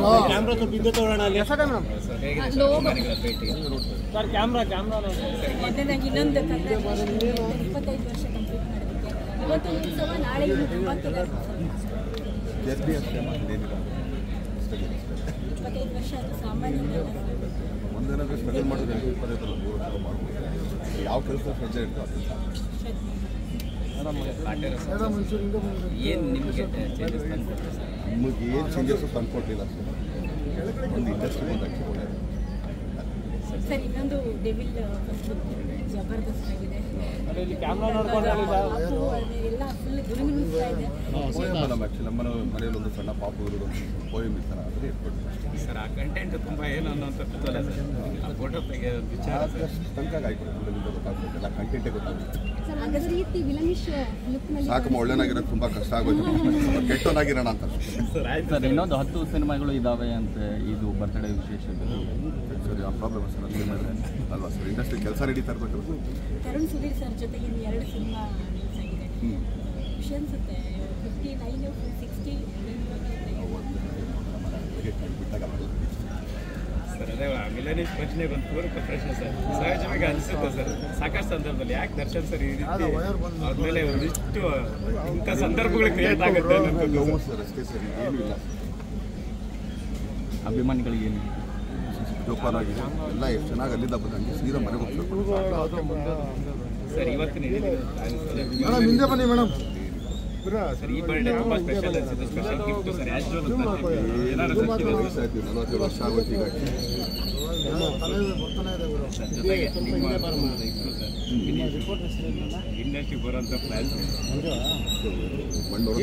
Camera ಸ್ವಲ್ಪ ಹಿಂದೆ ತಗೊಳ್ಳೋಣ ಅಲ್ಲಿ ಸರ್ ಹೇಗಿದೆ ಸರ್ ಅಭಿಮಾನಿಗಳ ಭೇಟಿ ಸರ್ ಕ್ಯಾಮ್ರಾ ಕ್ಯಾಮ್ರಾ ಮೊದಲನೇದಾಗಿ ಇನ್ನೊಂದು ಕಂಗ್ರ್ಯಾಚುಲೇಷನ್ ಇಪ್ಪತ್ತೈದು ವರ್ಷ ಕಂಪ್ಲೀಟ್ ಮಾಡೋದಕ್ಕೆ ಇವತ್ತು ಉತ್ಸವ ನಾಳೆ ಇನ್ನು ಮೂವತ್ತನೇ ಜರ್ನಿ ಅಷ್ಟೇ ಏನಿಲ್ಲ ಇಪ್ಪತ್ತೈದು ವರ್ಷ ಅದು ಸಾಮಾನ್ಯ ಒಂದೇನಾದ್ರೂ ಸ್ಟ್ರಗಲ್ ಮಾಡಿದ್ರೆ ಇಪ್ಪತ್ತೈದಲ್ಲ ಮೂರು ವರ್ಷ ಮಾಡ್ಬೋದು ಯಾವ ಕೆಲಸ ಶ್ರದ್ಧೆ ಇರ್ತೋ ಅದು ಕಾಟೇರ ಸರ್ ಏನು ನಿಮಗೆ ಚೇಂಜಸ್ ತಂದ್ಕೊಡ್ತಾರೆ ಸರ್ ನಮಗೆ ಏನು ಚೇಂಜಸ್ ತಂದ್ಕೊಟ್ಟಿಲ್ಲ ಅಷ್ಟೇ ಒಂದು ಇಂಡಸ್ಟ್ರಿ ಒಂದು ಹಚ್ಚಿಕೊಂಡೆ ಸರ್ ಇನ್ನೊಂದು ಡೆವಿಲ್ ಫಸ್ಟ್ ಜಬರ್ದಸ್ತ್ ಆಗಿದೆ ಅದೇ ಇಲ್ಲಿ ಕ್ಯಾಮ್ರಾ ನೋಡ್ಕೊಂಡು ಹೇಳಿ ಸರ್ ಅದು ಅದು ಎಲ್ಲ ಫುಲ್ ಗುರುಗುಣಿಸ್ತಾ ಇದೆ ಪೋಯಮ್ ನಮ್ಮ ಆ್ಯಕ್ಚುಲಿ ನಮ್ಮ ಮನೆಯಲ್ಲಿ ಒಂದು ಸಣ್ಣ ಪಾಪು ಇರೋದು ಒಂದು ಪೋಯಮ್ ಇರ್ತಾರ ಅದೇ ಇಟ್ಕೊಟ್ಟು ಸರ್ ಆ ಕಂಟೆಂಟ್ ತುಂಬ ಏನು ಅನ್ನೋಂಥ ಗೊತ್ತಲ್ಲ ಸರ್ ಆ ಫೋಟೋ ತೆಗೆ ವಿಚಾರ ಸರ್ ಅಷ್ಟು ತನಕ ಆಯ್ತು ಫಿಲಮಿಂದ ಗೊತ್ತಾಗ್ತದೆ ಎಲ್ಲ ಕಂಟೆಂಟೇ ಗೊತ್ತಾಗುತ್ತೆ ಸರ್ ಒಂದು ರೀತಿ ವಿಲನಿಶ್ ಲುಕ್ನಲ್ಲಿ ಸಾಕಮ್ಮ ಒಳ್ಳೆನಾಗಿರೋದು ತುಂಬ ಕಷ್ಟ ಆಗೋಯ್ತು ಕೆಟ್ಟೋನಾಗಿರೋಣ ಅಂತ ಸರ್ ಆಯ್ತು ಸರ್ ಇನ್ನೊಂದು ಹತ್ತು ಸಿನಿಮಾಗಳು ಇದಾವೆ ಅಂತ ಇದು ಬರ್ತ್ಡೇ ವಿಶೇಷ ಸರಿ ಆ ಪ್ರಾಬ್ಲಮ್ ಸರ್ ಅಲ್ಲಿ ಅಲ್ವಾ ಸರ್ ಇಂಡಸ್ಟ್ರಿ ಕೆಲಸ ನಡೀತಾ ಇರ್ಬೇಕಲ್ಲ ತರುಣ್ ಸುಧೀರ್ ಸರ್ ಜೊತೆಗೆ ಇನ್ನು ಎರಡು ಸಿನಿಮಾ ರಿಲೀಸ್ ಆಗಿದೆ ಹ್ಞೂ ಖುಷಿ ಅನ್ಸುತ್ತೆ ಫಿಫ್ಟಿ ನೈನ್ ಸಿಕ್ಸ್ಟಿ ಬಿಟ್ಟಾಗ ಸರ್ ಅದೇ ಮಿಲನೀಶ್ ಪ್ರಶ್ನೆಗೆ ಒಂದು ಪೂರಕ ಪ್ರಶ್ನೆ ಸರ್ ಸಹಜವಾಗಿ ಅನಿಸುತ್ತೆ ಸರ್ ಸಾಕಷ್ಟು ಸಂದರ್ಭದಲ್ಲಿ ಯಾಕೆ ದರ್ಶನ್ ಸರ್ ಈ ರೀತಿ ಆದ್ಮೇಲೆ ಒಂದಿಷ್ಟು ಇಂಥ ಸಂದರ್ಭಗಳು ಕ್ರಿಯೇಟ್ ಆಗುತ್ತೆ ಅನ್ನೋದು ನೋವು ಸರ್ ಅಷ್ಟೇ ಸರಿ ಏನೂ ಇಲ್ಲ ಅಭಿಮಾನಿಗಳಿಗೆ ಏನು ಜೋಪಾನ ಆಗಿದೆ ಎಲ್ಲ ಎಷ್ಟು ಚೆನ್ನಾಗಿ ಅಲ್ಲಿಂದ ಬಂದು ಹಂಗೆ ಸೀದಾ ಮನೆಗೆ ಹೋಗ್ಬೇಕು ಸರ್ ಇವತ್ತಿನ ಇಡೀ ದಿನ ಮೇಡಮ್ ಹಿಂದೆ ಬನ್ನಿ ಮೇಡಮ್ ಸರ್ ಈ ಬರ್ಡೇ ತುಂಬಾ ಸ್ಪೆಷಲ್ ಅನ್ಸುತ್ತೆ ಸ್ಪೆಷಲ್ ಗಿಫ್ಟ್ ಸರ್ ಆ್ಯಸ್ ಏನಾದ್ರು ಸಿಕ್ಕಿದೆ ವಯಸ್ಸಾಯ್ತು ನಲವತ್ತೇಳು ವರ್ಷ ಆಗೋಯ್ತು ಈಗ ಬರ್ತಾನೆ ಇದೆ ಗುರು ಸರ್ ಜೊತೆಗೆ ನಿಮ್ಮ ಇಬ್ರು ಸರ್ ಇಂಡಸ್ಟ್ರಿ ಬರೋಂಥ ಪ್ಲಾನ್ ಮಣ್ಣು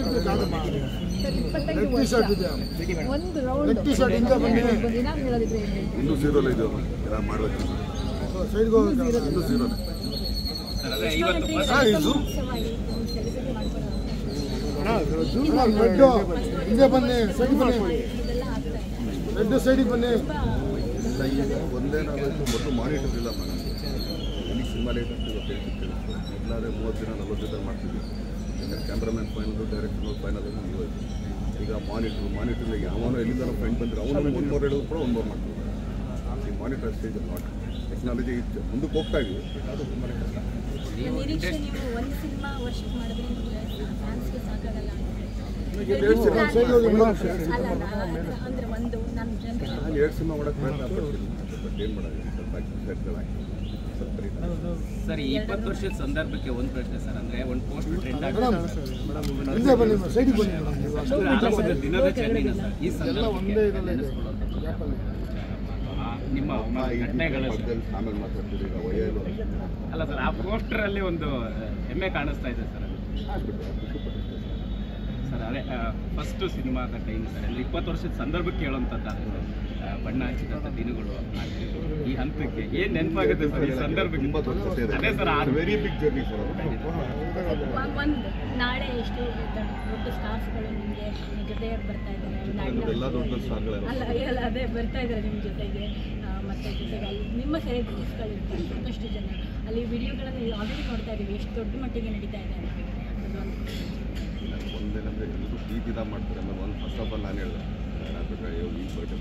ರೆಡ್ ಟಿ ಶರ್ಟ್ ಇದೆ ಒಂದು ರೌಂಡ್ ರೆಡ್ ಟಿ ಶರ್ಟ್ ಹಿಂದೆ ಬನ್ನಿ ಏನಾದ್ರು ಹೇಳೋದಿದ್ರೆ ಏನು ಹೇಳಿ ಇನ್ನೂ ಜೀರೋಲ್ಲ ಇದೆ ಏನಾರು ಮಾಡಬೇಕು ಸೈಡ್ಗೆ ಹೋಗ್ಬೇಕು ಇನ್ನೂ ಜೀರೋನೇ ಸರ್ ಅದೇ ಇವತ್ತು first ಉತ್ಸವವಾಗಿ ಸೆಲೆಬ್ರೇಟ್ ಮಾಡ್ಕೊಳ್ಳೋದು ರೆಡ್ ಹಿಂದೆ ಬನ್ನಿ ಸೈಡ್ ಬನ್ನಿ ಇದೆಲ್ಲ ಆಗ್ತಾ ಇದೆ ರೆಡ್ ಸೈಡಿಗೆ ಬನ್ನಿ ಇಲ್ಲ ಈಗ ಒಂದೇನಾಗಬೇಕು ಮೊದಲು ಮಾನಿಟರ್ ಇಲ್ಲ ಮನೆ ಎಲ್ಲಿ ಸಿನಿಮಾ ಲೇಟ್ ಆಗ್ತದೆ ಗೊತ್ತೇ ಸಿಗ್ತಿಲ್ಲ ಮೊದಲಾದ್ರೆ ಮೂವತ್ತು ದಿನ ನಲ್ವತ್ತು ದಿನ ಮಾಡ್ತಿದ್ವಿ ಈಗ ಕ್ಯಾಮ್ರಾಮನ್ ಫೈನಲ್ ಡೈರೆಕ್ಟರ್ ಫೈನಲ್ ಮುಗಿದೋಯ್ತು ಈಗ ಮಾನಿಟ್ರು ಮಾನಿಟ್ರ್ ಯಾವನೋ ಎಲ್ಲಿಂದ ಫ್ರೆಂಡ್ ಬಂದರೆ ಅವನು ಒಂದು ಮೂರು ಹೇಳಿದ್ರು ಕೂಡ ಒಂದು ಮೂರು ಮಾಡ್ತೀವಿ ಈ ಮಾನಿಟರ್ ಸ್ಟೇಜ್ ನಾಟ್ ಟೆಕ್ನಾಲಜಿ ಇತ್ತು ಮುಂದಕ್ಕೆ ಹೋಗ್ತಾ ಇದೀವಿ ಅದು ತುಂಬಾ ಕಷ್ಟ ನಿರೀಕ್ಷೆ ನೀವು ಒಂದು ಸಿನಿಮಾ ವರ್ಷಕ್ಕೆ ಮಾಡಿದ್ರೆ ನಿಮಗೆ ಫ್ಯಾನ್ಸ್ಗೆ ಸಾಕಾಗಲ್ಲ ಈಗ ಎರಡು ಸಿನಿಮಾ ಸೈಡ್ ಹೋಗಿ ಮೇಡಮ್ ಅಲ್ಲ ಅಲ್ಲ, ಅಂದ್ರೆ ಒಂದು ನನ್ನ ಜನರೇಷನ್ ನಾನು ಎರಡು ಸಿನಿಮಾ ಮಾಡೋಕ್ಕೆ ಪ್ರಯತ್ನ ಪಡ್ತೀನಿ ಬಟ್ ಏನು ಮಾಡೋದು ಸ್ವಲ್ಪ ಸೆಟ್ಗಳಾಗಿ ಸ್ವಲ್ಪ ರೀತಿ ಸರ್ ಈ ಇಪ್ಪತ್ತು ವರ್ಷದ ಸಂದರ್ಭಕ್ಕೆ ಒಂದು ಪ್ರಶ್ನೆ ಸರ್ ಅಂದ್ರೆ ಒಂದು ಪೋಸ್ಟ್ ಟ್ರೆಂಡ್ ಮೇಡಮ್ ಆಗುತ್ತೆ ಹಿಂದೆ ಬನ್ನಿ ಸೈಡಿಗೆ ಬನ್ನಿ ಮೇಡಮ್ ನೀವು ಅಷ್ಟು ಆರಂಭದ ದಿನದ ಚೆನ್ನೈನ ಸರ್ ಈ ಎಲ್ಲ ಒಂದೇ ಇದರಲ್ಲೇ ಇದೆ ಸಂದರ್ಭಕ್ಕೆ ಗ್ಯಾಪಲ್ಲಿ ಆ, ನಿಮ್ಮ ಅಮ್ಮ ಈ ಘಟನೆಗಳು ಸರ್. ಪಕ್ಕದಲ್ಲಿ ಆಮೇಲೆ ಮಾತಾಡ್ತೀವಿ ಈಗ ವಯಲು ಅಲ್ಲ ಸರ್ ಆ ಪೋಸ್ಟರ್ ಅಲ್ಲಿ ಒಂದು ಹೆಮ್ಮೆ ಕಾಣಿಸ್ತಾ ಇದೆ ಸರ್ ಆಗ್ಬಿಟ್ಟು ಖುಷಿ ಪಟ್ಟಿದ್ದೆ ಸರ್ ಅದೇ ಫಸ್ಟ್ ಸಿನಿಮಾದ ಟೈಮ್ ಸರ್ ಅಂದ್ರೆ ಇಪ್ಪತ್ತು ವರ್ಷದ ಸಂದರ್ಭಕ್ಕೆ ಹೇಳುವಂಥದ್ದು ಬಣ್ಣ ಹಚ್ಚಿದಂಥ ದಿನಗಳು ಆಗ್ಲಿ. ಈ ಹಂತಕ್ಕೆ ಏನ್ ನೆನಪಾಗುತ್ತೆ ಸರ್ ಈ ಸಂದರ್ಭಕ್ಕೆ ತುಂಬ ದೊಡ್ಡ ಕಥೆ ಇದೆ ಅದೇ ಸರ್ ಆ ವೆರಿ ಬಿಗ್ ಜರ್ನಿ ಸರ್ ಒಂದು ನಾಳೆ ಎಷ್ಟು ದೊಡ್ಡ ದೊಡ್ಡ ಸ್ಟಾರ್ಸ್ಗಳು ನಿಮಗೆ ನಿಮ್ಮ ಜೊತೆ ಬರ್ತಾ ಇದ್ದಾರೆ ಎಲ್ಲ ದೊಡ್ಡ ಸಾರ್ಗಳೆಲ್ಲ ಅಲ್ಲ ಅಲ್ಲ ಅದೇ ಬರ್ತಾ ಇದ್ದಾರೆ ನಿಮ್ಮ ಜೊತೆಗೆ ಆ, ಮತ್ತೆ ಜೊತೆಗೆ ಅಲ್ಲಿ ನಿಮ್ಮ ಸೆಲೆಬ್ರಿಟೀಸ್ಗಳು ಇರ್ತಾರೆ ಸಾಕಷ್ಟು ಜನ ಅಲ್ಲಿ ವಿಡಿಯೋಗಳನ್ನು ಆಲ್ರೆಡಿ ನೋಡ್ತಾ ಇದ್ದೀವಿ ಎಷ್ಟು ದೊಡ್ಡ ಮಟ್ಟಿಗೆ ನಡೀತಾ ಇದೆ ಅಂತ ಅದೊಂದು ಒಂದೇನಂದ್ರೆ ಎಲ್ಲರೂ ಪ್ರೀತಿದ ಮಾಡ್ತಾರೆ ಆಮೇಲೆ ಒಂದು ಫಸ್ಟ್ ಆಫ್ ಆಲ್ ನಾನು ಹೇಳಿದೆ ನಾನು ಅಯ್ಯೋ ಈ ಬರ್ಡೇ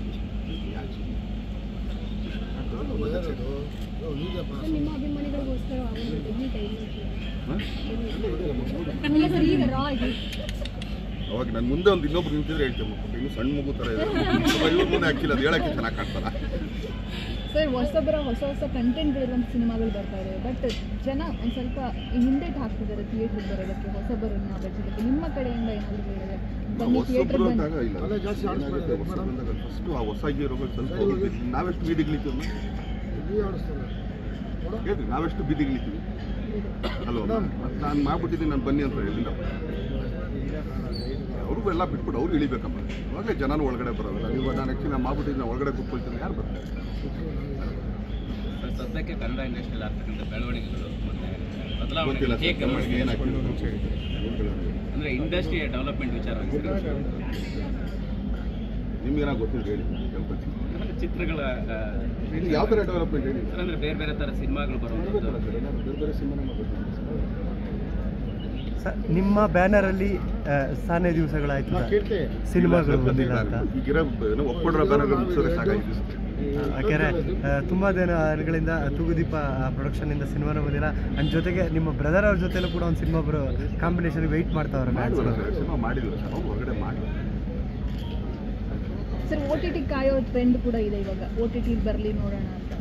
ಸರ್, ನಿಮ್ಮ ಅಭಿಮಾನಿಗಳಿಗೋಸ್ಕರ ಒಂದು ಟೆಕ್ನಿಕ್ ಇಲ್ಲ ಸರ್ ಈಗ ರಾ ಆಗಿ ಅವಾಗ ನಾನು ಮುಂದೆ ಒಂದು ಇನ್ನೊಬ್ರು ನಿಂತಿದ್ರೆ ಹೇಳ್ತೇನೆ ಮಕ್ಕಳು ಇನ್ನೂ ಸಣ್ಣ ಮಗು ಥರ ಇದೆ ಸ್ವಲ್ಪ ಇವ್ರ ಮುಂದೆ ಹಾಕಿಲ್ಲ ಅದು ಹೇಳಕ್ಕೆ ಚೆನ್ನಾಗಿ ಕಾಣ್ತಾರ ಸರ್ ಹೊಸಬರ ಹೊಸ ಹೊಸ ಕಂಟೆಂಟ್ ಇರುವಂಥ ಸಿನಿಮಾಗಳು ಬರ್ತಾ ಇದೆ ಬಟ್ ಜನ ಒಂದು ಸ್ವಲ್ಪ ಹಿಂದೆಟ್ ಹಾಕ್ತಿದ್ದಾರೆ ಥಿಯೇಟ್ರಿಗೆ ಬರೋದಕ್ಕೆ ಹೊಸಬರನ್ನ ಬೆಳೆಸೋದಕ್ಕೆ ನಿಮ್ಮ ಕಡೆಯಿಂದ ಏನಾದರೂ ಹೇಳಿದ್ರೆ ಬನ್ನಿ ಥಿಯೇಟ್ರಿಗೆ ಹೊಸಬ್ರು ಬನ್ನಿ ಅಂದಾಗ ಇಲ್ಲ ಅಲ್ಲೇ ಜಾಸ್ತಿ ಆಡಿಸ್ಬೇಡಿ, ಏನಾಗುತ್ತೆ ಹೊಸಬ್ರು ಅಂದಾಗ ಫಸ್ಟು ಆ ಹೊಸ ಹೀರೋಗಳು ಸ್ವಲ್ಪ ಹೋಗ್ಬಿಟ್ಟು ನಾವೆಷ್ಟು ಬೀದಿಗಳಿತೀವಿ ಇಲ್ಲಿ ಆಡಿಸ್ತಾರೆ ಹೇಳ್ರಿ ನಾವೆಷ್ಟು ಬೀದಿಗಳಿತೀವಿ ಅಲ್ವಾ ನಾನು ಮಾಡ್ಬಿಟ್ಟಿದ್ದೀನಿ ನಾನು ಬನ್ನಿ ಅಂತ ಹೇಳಿಲ್ಲ ಅವ್ರಿಗೂ ಎಲ್ಲ ಬಿಟ್ಬಿಟ್ಟು ಅವ್ರು ಇಳಿಬೇಕಮ್ಮ ಅವಾಗಲೇ ಜನನೂ ಒಳಗಡೆ ಬರೋಲ್ಲ ನೀವು ನಾನು ಆ್ಯಕ್ಚುಲಿ ನಾನು ಮಾಡ್ಬಿಟ್ಟಿದ್ದೀನಿ ನಾನು ಒಳಗಡೆ ಕೂತ್ಕೊಳ್ತೀನಿ ಯಾರು ಬರ್ತಾರೆ ಸರ್, ಸದ್ಯಕ್ಕೆ ಕನ್ನಡ ಇಂಡಸ್ಟ್ರಿಯಲ್ಲಿ ಆಗ್ತಕ್ಕಂಥ ಬೆಳವಣಿಗೆಗಳು ಮತ್ತೆ ಗೊತ್ತಿಲ್ಲ ಬದಲಾವಣೆ ಹೇಗೆ ಸರ್ ಗಮನಿಸ್ತೀರಾ? ಏನಾಗ್ತಿದೆ ಅಂತ ಹೇಳಿ ಏನ್ ಬೆಳವಣಿಗೆ? ಅಂದ್ರೆ ಇಂಡಸ್ಟ್ರಿಯ ಡೆವಲಪ್ಮೆಂಟ್ ವಿಚಾರವಾಗಿ ಸರ್. ನಿಮ್ಗೇನೋ ಗೊತ್ತಿಲ್ಲ ಹೇಳಿ ಹೇಳ್ಕೊಳ್ತೀನಿ ಆಮೇಲೆ ಚಿತ್ರಗಳ ಆ, ಇದು ಯಾವ ಥರ ಡೆವಲಪ್ಮೆಂಟ್ ಹೇಳಿ ಅಂದ್ರೆ ಬೇರೆ ಬೇರೆ ತರ ಸಿನಿಮಾಗಳು ಬರುವಂಥದ್ದು ಹೇಳ್ಬೇಕಲ್ಲ ಸರ್ ಏನಾದ್ರು ಬೇರೆ ಬೇರೆ ಸಿನಿಮಾನೇ ಮಾಡ್ಬೇಕು ಸ- ನಿಮ್ಮ ಬ್ಯಾನರಲ್ಲಿ ಆ, ಸಾನೆ ದಿವಸಗಳಾಯ್ತು ಸರ್. ಕೀರ್ತಿ ಸಿನಿಮಾಗಳು ಬಂದಿಲ್ಲ ಅಂತ ಈಗಿರೋ ಏನೋ ಒಪ್ಪಿಡ್ರ ಬ್ಯಾನರ್ಗಳು ಮುಗಿಸೋದೇ ಸಾಕಾಗಿದೆ ಯಾಕೆಂದರೆ ತುಂಬ ದಿನಗಳಿಂದ ತೂಗುದೀಪ ಪ್ರೊಡಕ್ಷನಿಂದ ಸಿನಿಮಾನೂ ಬಂದಿಲ್ಲ ಅಂಡ್ ಜೊತೆಗೆ ನಿಮ್ಮ ಬ್ರದರ್ ಅವ್ರ ಜೊತೆಲೂ ಕೂಡ ಒಂದು ಸಿನಿಮಾ ಬರೋ ಕಾಂಬಿನೇಷನ್ ವೆಯ್ಟ್ ಮಾಡ್ತಾವ್ರೆ ಮಾಡಿದ್ವಲ್ಲ ಸರ್ ಸಿನಿಮಾ ಮಾಡಿದ್ವಿ ಸರ್ ನಾವು ಹೊರಗಡೆ ಮಾಡಿ ಸರ್ ಓ ಟಿ ಟಿ ಕಾಯೋ ಟ್ರೆಂಡ್ ಕೂಡ ಇದೆ ಇವಾಗ ಓ ಟಿ ಟಿ ಬರಲಿ ನೋಡೋಣ ಅಂತ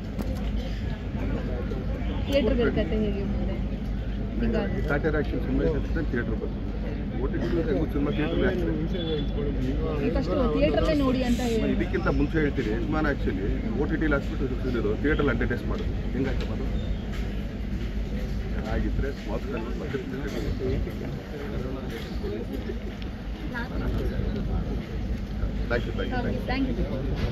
ಥಿಯೇಟರ್ಗಳ ಕತೆ ಹೇಗೆ ಮುಂದೆ ಹಿಂಗಾಗಿ ಸ್ಯಾಟರ್ ಆಕ್ಷನ್ ಸಿನಿಮಾ ಇರ್ತದೆ ಥಿಯೇಟರ್ ಬಂತು O T T cinema theatre ಆಗ್ತದೆ ಫಸ್ಟ್ ಥಿಯೇಟ್ರಲ್ಲೇ ನೋಡಿ ಅಂತ ಹೇಳಿ ಇದಕ್ಕಿಂತ ಮುಂಚೆ ಹೇಳ್ತೀನಿ ಯಜಮಾನ ಆ್ಯಕ್ಚುಲಿ ಓ ಟಿ ಟಿಲಿ ಹಾಕ್ಬಿಟ್ಟು ಇದು ಥಿಯೇಟರ್ ಅಡ್ವರ್ಟೈಸ್ ಮಾಡೋದು ಹೆಂಗಾಯ್ತು ಅದು ಆಗಿದ್ರೆ ಸ್ಮಾಲ್ ಸ್ಕ್ರೀನ್ ಮತ್ತೆ thank you thank you thank you thank you